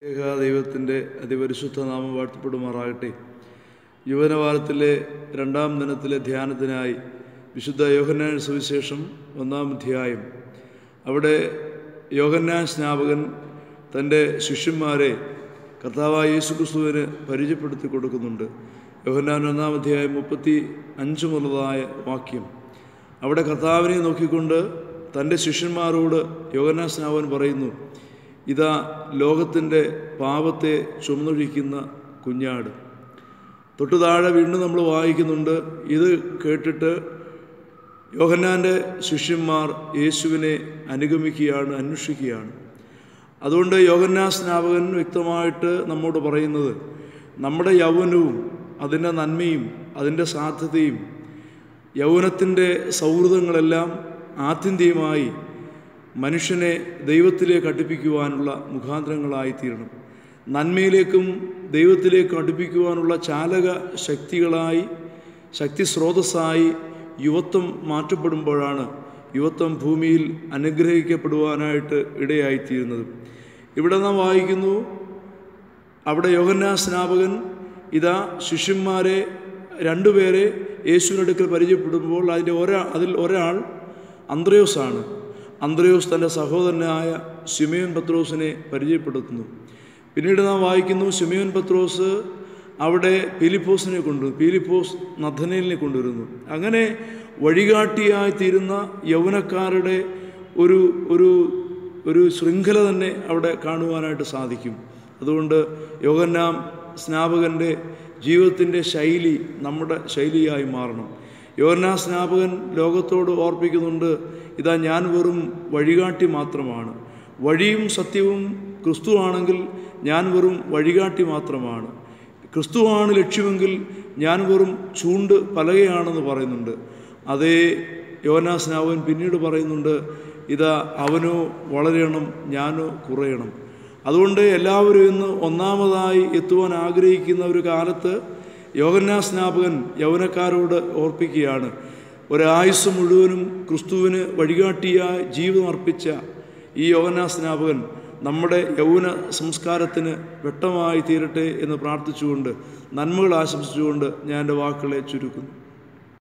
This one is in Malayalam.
ഏക ദൈവത്തിൻ്റെ അതിപരിശുദ്ധ നാമം വാഴ്ത്തപ്പെടുമാറാകട്ടെ യുവനവാരത്തിലെ രണ്ടാം ദിനത്തിലെ ധ്യാനത്തിനായി വിശുദ്ധ യോഹന്നാൻ സുവിശേഷം ഒന്നാം അധ്യായം അവിടെ യോഹന്നാൻ സ്നാപകൻ തൻ്റെ ശിഷ്യന്മാരെ കർത്താവായ യേശു ക്രിസ്തുവിന് പരിചയപ്പെടുത്തി കൊടുക്കുന്നുണ്ട് യോഹന്നാൻ ഒന്നാം അധ്യായം മുപ്പത്തി അഞ്ച് മുതലായ വാക്യം അവിടെ കർത്താവിനെ നോക്കിക്കൊണ്ട് തൻ്റെ ശിഷ്യന്മാരോട് യോഹന്നാൻ സ്നാപകൻ പറയുന്നു ഇതാ ലോകത്തിൻ്റെ പാപത്തെ ചുമന്നൊഴിക്കുന്ന കുഞ്ഞാട് തൊട്ടു താഴെ വീണ്ടും നമ്മൾ വായിക്കുന്നുണ്ട് ഇത് കേട്ടിട്ട് യോഹന്നാൻ്റെ ശിഷ്യന്മാർ യേശുവിനെ അനുഗമിക്കുകയാണ് അന്വേഷിക്കുകയാണ് അതുകൊണ്ട് യോഹന്നാ സ്നാപകൻ വ്യക്തമായിട്ട് നമ്മോട് പറയുന്നത് നമ്മുടെ യൗവനവും അതിൻ്റെ നന്മയും അതിൻ്റെ സാധ്യതയും യൗവനത്തിൻ്റെ സൗഹൃദങ്ങളെല്ലാം ആത്യന്തികമായി മനുഷ്യനെ ദൈവത്തിലേക്ക് അടുപ്പിക്കുവാനുള്ള മുഖാന്തരങ്ങളായിത്തീരണം നന്മയിലേക്കും ദൈവത്തിലേക്ക് അടുപ്പിക്കുവാനുള്ള ചാലക ശക്തികളായി ശക്തി സ്രോതസ്സായി യുവത്വം മാറ്റപ്പെടുമ്പോഴാണ് യുവത്വം ഭൂമിയിൽ അനുഗ്രഹിക്കപ്പെടുവാനായിട്ട് ഇടയായിത്തീരുന്നത് ഇവിടെ നാം വായിക്കുന്നു അവിടെ യോഹന്നാ സ്നാപകൻ ഇതാ ശിഷ്യന്മാരെ രണ്ടുപേരെ യേശുവിനടുക്കൽ പരിചയപ്പെടുമ്പോൾ അതിൻ്റെ ഒരാ അതിൽ ഒരാൾ അന്ത്രയോസാണ് അന്ത്രയോസ് തൻ്റെ സഹോദരനായ ശിമയോൻ പത്രോസിനെ പരിചയപ്പെടുത്തുന്നു പിന്നീട് നാം വായിക്കുന്നു ശിമയോൻ പത്രോസ് അവിടെ പീലിപ്പോസിനെ കൊണ്ടുവരുന്നു പീലിപ്പോസ് നഥനേലിനെ കൊണ്ടുവരുന്നു അങ്ങനെ വഴികാട്ടിയായി തീരുന്ന യൗവനക്കാരുടെ ഒരു ഒരു ഒരു ശൃംഖല തന്നെ അവിടെ കാണുവാനായിട്ട് സാധിക്കും അതുകൊണ്ട് യോഗന്നാം സ്നാപകൻ്റെ ജീവിതത്തിൻ്റെ ശൈലി നമ്മുടെ ശൈലിയായി മാറണം യോഹന്നാ സ്നാപകൻ ലോകത്തോട് ഓർപ്പിക്കുന്നുണ്ട് ഇതാ ഞാൻ വെറും വഴികാട്ടി മാത്രമാണ് വഴിയും സത്യവും ക്രിസ്തുവാണെങ്കിൽ ഞാൻ വെറും വഴികാട്ടി മാത്രമാണ് ക്രിസ്തുവാണ് ലക്ഷ്യമെങ്കിൽ ഞാൻ വെറും ചൂണ്ട് പലകയാണെന്ന് പറയുന്നുണ്ട് അതേ യോനാ സ്നാപകൻ പിന്നീട് പറയുന്നുണ്ട് ഇതാ അവനോ വളരണം ഞാനോ കുറയണം അതുകൊണ്ട് എല്ലാവരും ഇന്ന് ഒന്നാമതായി എത്തുവാൻ ആഗ്രഹിക്കുന്ന ഒരു കാലത്ത് യോഗന്നാ സ്നാപകൻ യൗവനക്കാരോട് ഓർപ്പിക്കുകയാണ് ഒരായുസ് മുഴുവനും ക്രിസ്തുവിന് വഴികാട്ടിയായി ജീവിതം അർപ്പിച്ച ഈ യോഗന്നാ സ്നാപകൻ നമ്മുടെ യൗവന സംസ്കാരത്തിന് വെട്ടമായി തീരട്ടെ എന്ന് പ്രാർത്ഥിച്ചുകൊണ്ട് നന്മകൾ ആശംസിച്ചുകൊണ്ട് ഞാൻ എൻ്റെ വാക്കുകളെ ചുരുക്കുന്നു